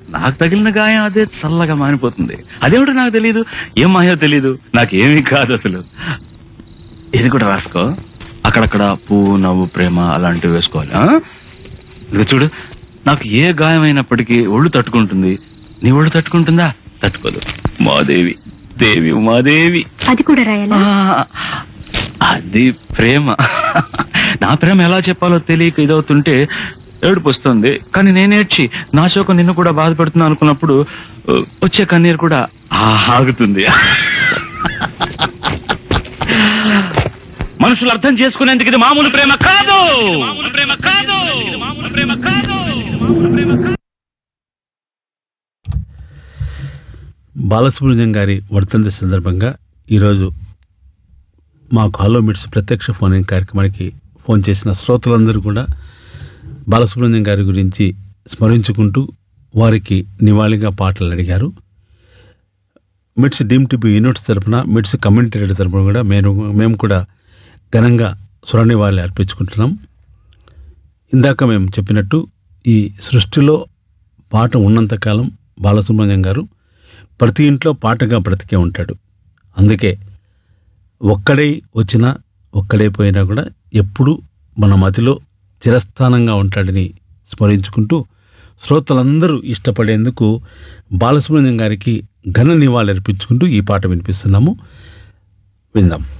నాకు తగిలిన గాయం అదే చల్లగా మారిపోతుంది అదేమిటో నాకు తెలియదు ఏం మాయో తెలియదు నాకేమీ కాదు అసలు ఇది కూడా రాసుకో అక్కడక్కడ పువ్వు నవ్వు ప్రేమ అలాంటివి వేసుకోవాలి ఆ? ఇదిగో చూడు నాకు ఏ గాయమైనప్పటికీ ఒళ్ళు తట్టుకుంటుంది నీ ఒళ్ళు తట్టుకుంటుందా తట్టుకోదు మాదేవి దేవి ఉమాదేవి అది కూడా రాయాలా ఆ, అది ప్రేమ నా ప్రేమ ఎలా చెప్పాలో తెలియక ఇదవుతుంటే ఏడుపు వస్తుంది కానీ నేనేడ్చి నా శోకం నిన్ను కూడా బాధపడుతున్నా అనుకున్నప్పుడు ఆ, వచ్చే కన్నీరు కూడా ఆ ఆగుతుంది మనుషులు అర్థం చేసుకునేందుకు ఇది మామూలు ప్రేమ కాదు మామూలు ప్రేమ కాదు మామూలు ప్రేమ కాదు మామూలు ప్రేమ కాదు బాలసుబ్రహ్మణ్యం గారి వర్ధంతి సందర్భంగా ఈరోజు మా హలో మిట్స్ ప్రత్యక్ష ఫోన్ ఇన్ కార్యక్రమానికి ఫోన్ చేసిన శ్రోతలందరూ కూడా బాలసుబ్రహ్మణ్యం గారి గురించి స్మరించుకుంటూ వారికి నివాళిగా పాటలు అడిగారు మిట్స్ డీమ్ టీబీ యూనిట్స్ తరపున మిట్స్ కమ్యూనిటీ రేడియో తరపున కూడా మేము మేము కూడా ఘనంగా స్వరనివాళి అర్పించుకుంటున్నాం ఇందాక మేము చెప్పినట్టు ఈ సృష్టిలో పాట ఉన్నంతకాలం బాలసుబ్రహ్మణ్యం గారు ప్రతి ఇంట్లో పాటగా బ్రతికే ఉంటాడు అందుకే ఒక్కడై వచ్చినా ఒక్కడే పోయినా కూడా ఎప్పుడూ మన మతిలో చిరస్థానంగా ఉంటాడని స్మరించుకుంటూ శ్రోతలందరూ ఇష్టపడేందుకు బాలసుబ్రహ్మణ్యం గారికి ఘన నివాళి అర్పించుకుంటూ ఈ పాట వినిపిస్తున్నాము విందాం